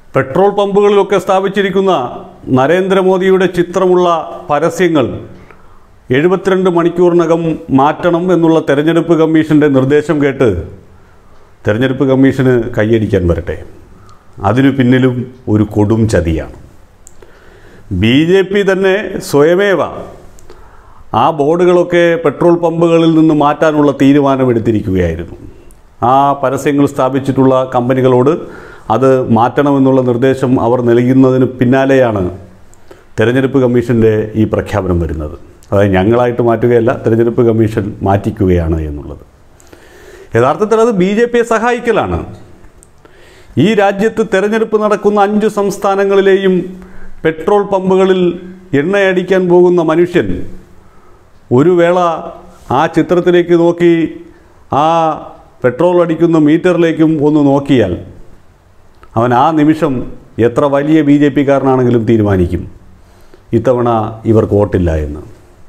petrol പമ്പുകളിലൊക്കെ സ്ഥാപിച്ചിരിക്കുന്ന നരേന്ദ്രമോദിയുടെ ചിത്രമുള്ള പരസ്യങ്ങൾ എഴുപത്തിരണ്ട് മണിക്കൂറിനകം മാറ്റണം എന്നുള്ള തെരഞ്ഞെടുപ്പ് കമ്മീഷൻ്റെ നിർദ്ദേശം കേട്ട് തെരഞ്ഞെടുപ്പ് കമ്മീഷന് കൈയടിക്കാൻ വരട്ടെ അതിനു പിന്നിലും ഒരു കൊടും ചതിയാണ് ബി ജെ പി തന്നെ സ്വയമേവ ആ ബോർഡുകളൊക്കെ പെട്രോൾ പമ്പുകളിൽ നിന്ന് മാറ്റാനുള്ള തീരുമാനമെടുത്തിരിക്കുകയായിരുന്നു ആ പരസ്യങ്ങൾ സ്ഥാപിച്ചിട്ടുള്ള കമ്പനികളോട് അത് മാറ്റണമെന്നുള്ള നിർദ്ദേശം അവർ നൽകുന്നതിന് പിന്നാലെയാണ് തെരഞ്ഞെടുപ്പ് കമ്മീഷൻ്റെ ഈ പ്രഖ്യാപനം വരുന്നത് അതായത് ഞങ്ങളായിട്ട് മാറ്റുകയല്ല തെരഞ്ഞെടുപ്പ് കമ്മീഷൻ മാറ്റിക്കുകയാണ് എന്നുള്ളത് യഥാർത്ഥത്തിൽ അത് ബി ജെ പിയെ സഹായിക്കലാണ് ഈ രാജ്യത്ത് തെരഞ്ഞെടുപ്പ് നടക്കുന്ന അഞ്ച് സംസ്ഥാനങ്ങളിലെയും പെട്രോൾ പമ്പുകളിൽ എണ്ണയടിക്കാൻ പോകുന്ന മനുഷ്യൻ ഒരു വേള ആ ചിത്രത്തിലേക്ക് നോക്കി ആ പെട്രോൾ അടിക്കുന്ന മീറ്ററിലേക്കും ഒന്ന് നോക്കിയാൽ അവൻ ആ നിമിഷം എത്ര വലിയ ബി ജെ പിക്കാരനാണെങ്കിലും തീരുമാനിക്കും ഇത്തവണ ഇവർക്ക് വോട്ടില്ല എന്ന്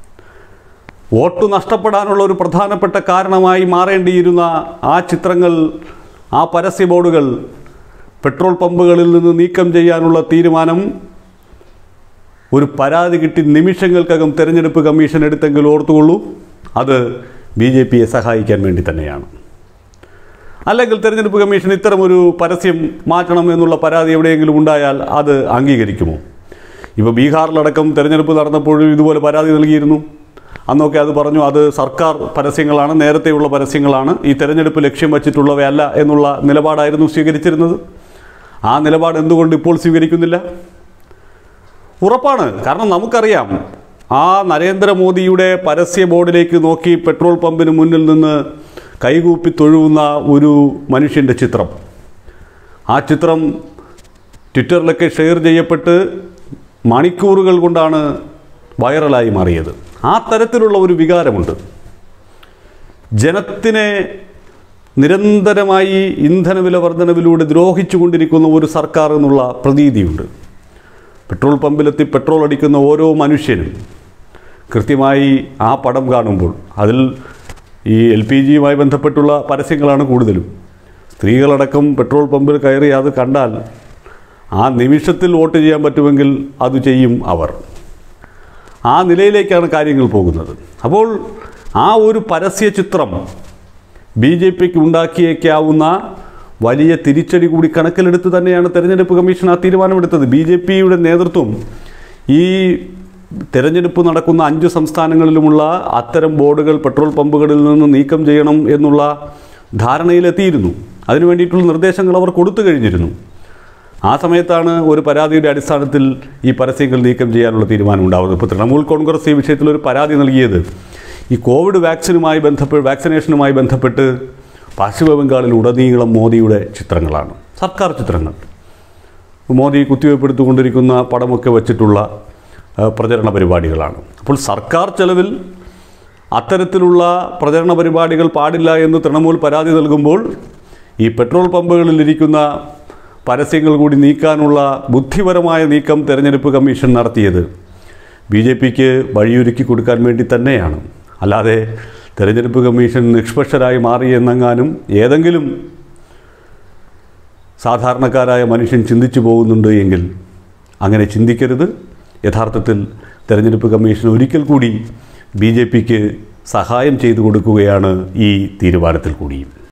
വോട്ട് നഷ്ടപ്പെടാനുള്ള ഒരു പ്രധാനപ്പെട്ട കാരണമായി മാറേണ്ടിയിരുന്ന ആ ചിത്രങ്ങൾ ആ പരസ്യ ബോർഡുകൾ പെട്രോൾ പമ്പുകളിൽ നിന്ന് നീക്കം ചെയ്യാനുള്ള തീരുമാനം ഒരു പരാതി കിട്ടി നിമിഷങ്ങൾക്കകം തെരഞ്ഞെടുപ്പ് കമ്മീഷൻ എടുത്തെങ്കിൽ ഓർത്തുകൊള്ളൂ അത് ബി ജെ പിയെ സഹായിക്കാൻ വേണ്ടി തന്നെയാണ് അല്ലെങ്കിൽ തെരഞ്ഞെടുപ്പ് കമ്മീഷൻ ഇത്തരമൊരു പരസ്യം മാറ്റണം എന്നുള്ള പരാതി എവിടെയെങ്കിലും ഉണ്ടായാൽ അത് അംഗീകരിക്കുമോ ഇപ്പോൾ ബീഹാറിലടക്കം തെരഞ്ഞെടുപ്പ് നടന്നപ്പോഴും ഇതുപോലെ പരാതി നൽകിയിരുന്നു അന്നൊക്കെ അത് പറഞ്ഞു അത് സർക്കാർ പരസ്യങ്ങളാണ് നേരത്തെയുള്ള പരസ്യങ്ങളാണ് ഈ തെരഞ്ഞെടുപ്പ് ലക്ഷ്യം വച്ചിട്ടുള്ളവയല്ല എന്നുള്ള നിലപാടായിരുന്നു സ്വീകരിച്ചിരുന്നത് ആ നിലപാട് എന്തുകൊണ്ട് ഇപ്പോൾ സ്വീകരിക്കുന്നില്ല ഉറപ്പാണ് കാരണം നമുക്കറിയാം ആ നരേന്ദ്രമോദിയുടെ പരസ്യ ബോർഡിലേക്ക് നോക്കി പെട്രോൾ പമ്പിന് മുന്നിൽ നിന്ന് കൈകൂപ്പി തൊഴുവുന്ന ഒരു മനുഷ്യൻ്റെ ചിത്രം ആ ചിത്രം ട്വിറ്ററിലൊക്കെ ഷെയർ ചെയ്യപ്പെട്ട് മണിക്കൂറുകൾ കൊണ്ടാണ് വൈറലായി മാറിയത് ആ തരത്തിലുള്ള ഒരു വികാരമുണ്ട് ജനത്തിനെ നിരന്തരമായി ഇന്ധനവില വർധനവിലൂടെ ദ്രോഹിച്ചുകൊണ്ടിരിക്കുന്ന ഒരു സർക്കാർ എന്നുള്ള പ്രതീതിയുണ്ട് പെട്രോൾ പമ്പിലെത്തി പെട്രോൾ അടിക്കുന്ന ഓരോ മനുഷ്യനും കൃത്യമായി ആ പടം കാണുമ്പോൾ അതിൽ ഈ എൽ പി ജിയുമായി ബന്ധപ്പെട്ടുള്ള പരസ്യങ്ങളാണ് കൂടുതലും സ്ത്രീകളടക്കം പെട്രോൾ പമ്പിൽ കയറി അത് കണ്ടാൽ ആ നിമിഷത്തിൽ വോട്ട് ചെയ്യാൻ പറ്റുമെങ്കിൽ അത് ചെയ്യും അവർ ആ നിലയിലേക്കാണ് കാര്യങ്ങൾ പോകുന്നത് അപ്പോൾ ആ ഒരു പരസ്യ ചിത്രം ബി ജെ പിക്ക് ഉണ്ടാക്കിയേക്കാവുന്ന വലിയ തിരിച്ചടി കൂടി കണക്കിലെടുത്ത് തന്നെയാണ് തെരഞ്ഞെടുപ്പ് കമ്മീഷൻ ആ തീരുമാനമെടുത്തത് ബി ജെ പിയുടെ നേതൃത്വം ഈ തെരഞ്ഞെടുപ്പ് നടക്കുന്ന അഞ്ച് സംസ്ഥാനങ്ങളിലുമുള്ള അത്തരം ബോർഡുകൾ പെട്രോൾ പമ്പുകളിൽ നിന്ന് നീക്കം ചെയ്യണം എന്നുള്ള ധാരണയിലെത്തിയിരുന്നു അതിനു വേണ്ടിയിട്ടുള്ള നിർദ്ദേശങ്ങൾ അവർ കൊടുത്തു കഴിഞ്ഞിരുന്നു ആ സമയത്താണ് ഒരു പരാതിയുടെ അടിസ്ഥാനത്തിൽ ഈ പരസ്യങ്ങൾ നീക്കം ചെയ്യാനുള്ള തീരുമാനം ഉണ്ടാകുന്നത് ഇപ്പോൾ തൃണമൂൽ കോൺഗ്രസ് ഈ വിഷയത്തിൽ ഒരു പരാതി നൽകിയത് ഈ കോവിഡ് വാക്സിനുമായി ബന്ധപ്പെട്ട് വാക്സിനേഷനുമായി ബന്ധപ്പെട്ട് പശ്ചിമ ബംഗാളിൽ ഉടനീളം മോദിയുടെ ചിത്രങ്ങളാണ് സർക്കാർ ചിത്രങ്ങൾ മോദി കുത്തിവയ്പ്പെടുത്തുകൊണ്ടിരിക്കുന്ന പടമൊക്കെ വച്ചിട്ടുള്ള ആ, പ്രചരണ പരിപാടികളാണ് അപ്പോൾ സർക്കാർ ചെലവിൽ അത്തരത്തിലുള്ള പ്രചരണ പരിപാടികൾ പാടില്ല എന്ന് തൃണമൂൽ പരാതി നൽകുമ്പോൾ ഈ പെട്രോൾ പമ്പുകളിലിരിക്കുന്ന പരസ്യങ്ങൾ കൂടി നീക്കാനുള്ള ബുദ്ധിപരമായ നീക്കം തെരഞ്ഞെടുപ്പ് കമ്മീഷൻ നടത്തിയത് ബി ജെ പിക്ക് വഴിയൊരുക്കി കൊടുക്കാൻ വേണ്ടി തന്നെയാണ് അല്ലാതെ തെരഞ്ഞെടുപ്പ് കമ്മീഷൻ നിഷ്പക്ഷരായി മാറി എന്നെങ്ങാനും ഏതെങ്കിലും സാധാരണക്കാരായ മനുഷ്യൻ ചിന്തിച്ചു പോകുന്നുണ്ട് എങ്കിൽ അങ്ങനെ ചിന്തിക്കരുത് യഥാർത്ഥത്തിൽ തെരഞ്ഞെടുപ്പ് കമ്മീഷൻ ഒരിക്കൽ കൂടി ബി ജെ പിക്ക് സഹായം ചെയ്തു കൊടുക്കുകയാണ് ഈ തീരുമാനത്തിൽ കൂടിയും